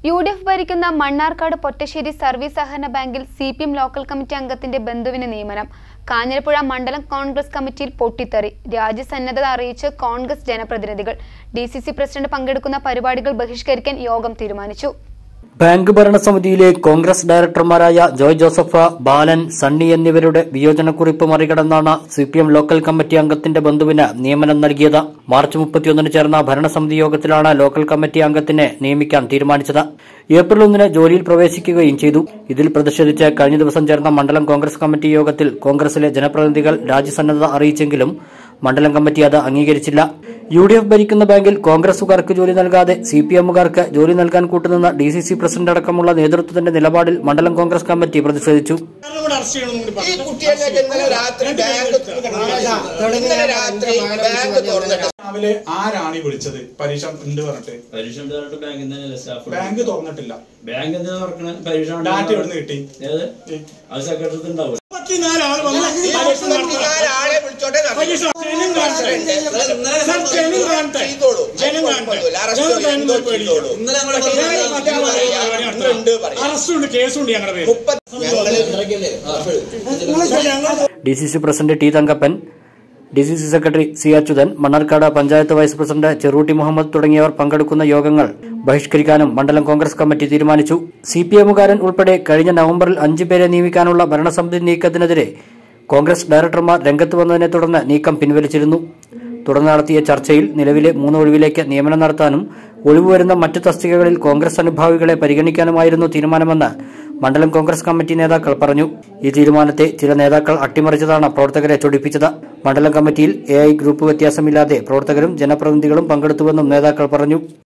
U D F ഭരിക്കുന്ന Mannarkkad Pottassery service സഹകരണ ബാങ്കിൽ C P M local committee അംഗത്തിന്റെ ബന്ധുവിന് നിയമനം കാഞ്ഞിരപ്പുഴ മണ്ഡലം കോൺഗ്രസ് കമ്മിറ്റിയിൽ പൊട്ടിത്തെറി രാജ്യസന്നദ്ധത അറിയിച്ച് കോൺഗ്രസ് ജനപ്രതിനിധികൾ ഡി സി സി പ്രസിഡന്റ് പങ്കെടുക്കുന്ന പരിപാടികൾ ബഹിഷ്കരിക്കാൻ യോഗം തീരുമാനിച്ചു ബാങ്ക് ഭരണസമിതിയിലെ കോൺഗ്രസ് ഡയറക്ടർമാരായ ജോയ് ജോസഫ് ബാലൻ സണ്ണി എന്നിവരുടെ വിയോജനക്കുറിപ്പ് മറികടന്നാണ് C P M local committee അംഗത്തിന്റെ ബന്ധുവിന് നിയമനം നൽകിയത് മാർച്ച് മുപ്പത്തിയൊന്നിന് ചേർന്ന ഭരണസമിതി യോഗത്തിലാണ് ലോക്കൽ കമ്മിറ്റി അംഗത്തിനെ നിയമിക്കാൻ തീരുമാനിച്ചത് ഏപ്രിൽ ഒന്നിന് ജോലിയിൽ പ്രവേശിക്കുകയും ചെയ്തു ഇതിൽ പ്രതിഷേധിച്ച് കഴിഞ്ഞ ദിവസം ചേർന്ന മണ്ഡലം കോൺഗ്രസ് കമ്മിറ്റി യോഗത്തിൽ കോൺഗ്രസിലെ ജനപ്രതിനിധികൾ രാജ്യസന്നദ്ധത അറിയിച്ചെങ്കിലും മണ്ഡലം കമ്മിറ്റി അത് അംഗീകരിച്ചില്ല യു ഡി എഫ് ഭരിക്കുന്ന ബാങ്കിൽ കോൺഗ്രസുകാർക്ക് ജോലി നൽകാതെ സി പി എമ്മുകാർക്ക് ജോലി നൽകാൻ കൂട്ടുനിന്ന ഡി സി സി പ്രസിഡന്റ് അടക്കമുള്ള നേതൃത്വത്തിന്റെ നിലപാടിൽ മണ്ഡലം കോൺഗ്രസ് കമ്മിറ്റി പ്രതിഷേധിച്ചു ഇവിടെ അറസ്റ്റ് ചെയ്യണമെന്ന് കൂടി ഈ പറഞ്ഞു. കുട്ടിയെ ഇന്നലെ രാത്രി ബാങ്ക് ഇന്നലെ രാത്രി ബാങ്ക് തുറന്നിട്ട് രാവിലെ ആരാണ് ഈ വിളിച്ചത് പരീക്ഷ ഉണ്ട് പറഞ്ഞിട്ട് പരീക്ഷ ഉണ്ടായിട്ട് ബാങ്കിൽ തന്നെയല്ലേ സ്റ്റാഫ് ബാങ്ക് തുറന്നിട്ടില്ല ബാങ്ക് എന്തിനാ തുറക്കണേ പരീക്ഷ ഉണ്ട് ഡാറ്റ എവിടുന്ന് കിട്ടി ഏത് അത് സെക്രട്ടറി ഉണ്ടാവും മുപ്പത്തിനാല് ആൾ വന്ന് ഈ പരീക്ഷ നടത്തി. മുപ്പത്തിനാല് ആളെ വിളിച്ചോട്ടെ നടത്തി. പരീക്ഷ ജനം കാണട്ടെ. സർ, ജനം കാണട്ടെ. ചെയ്തോളൂ. ജനം കാണട്ടെ. കുഴപ്പമില്ല. അറസ്റ്റ് ജനം കാണുന്നത് എന്തോ പേടിയില്ല. ചെയ്തോളൂ. പക്ഷേ ഞങ്ങൾ മറ്റേ ഉണ്ട് പറയാം. പരിപാടി ഉണ്ട് നടത്താം. പറയാം. അറസ്റ്റുണ്ട് കേസുണ്ട് ഞങ്ങളുടെ പേര് മുപ്പത്തി ഞങ്ങള് D C C president T Thankappan D C C secretary C Achuthan Mannarkkad panchayat vice president Cherootty Muhammad തുടങ്ങിയവർ പങ്കെടുക്കുന്ന യോഗങ്ങൾ ബഹിഷ്കരിക്കാനും മണ്ഡലം കോൺഗ്രസ് കമ്മിറ്റി തീരുമാനിച്ചു സി പി എമ്മുകാരൻ ഉൾപ്പെടെ കഴിഞ്ഞ നവംബറിൽ അഞ്ചു പേരെ നിയമിക്കാനുള്ള ഭരണസമിതി നീക്കത്തിനെതിരെ കോൺഗ്രസ് ഡയറക്ടർമാർ രംഗത്ത് വന്നതിനെ തുടർന്ന് നീക്കം പിൻവലിച്ചിരുന്നു തുടർന്ന് നടത്തിയ ചർച്ചയിൽ നിലവിലെ മൂന്ന് ഒഴിവിലേക്ക് നിയമനം നടത്താനും ഒഴിവ് വരുന്ന മറ്റു തസ്തികകളിൽ കോൺഗ്രസ് അനുഭാവികളെ പരിഗണിക്കാനുമായിരുന്നു തീരുമാനമെന്ന് മണ്ഡലം കോൺഗ്രസ് കമ്മിറ്റി നേതാക്കൾ പറഞ്ഞു ഈ തീരുമാനത്തെ ചില നേതാക്കൾ അട്ടിമറിച്ചതാണ് പ്രവർത്തകരെ ചൊടിപ്പിച്ചത് മണ്ഡലം കമ്മിറ്റിയിൽ എ ഗ്രൂപ്പ് വ്യത്യാസമില്ലാതെ പ്രവർത്തകരും ജനപ്രതിനിധികളും പങ്കെടുത്തുവെന്നും നേതാക്കൾ പറഞ്ഞു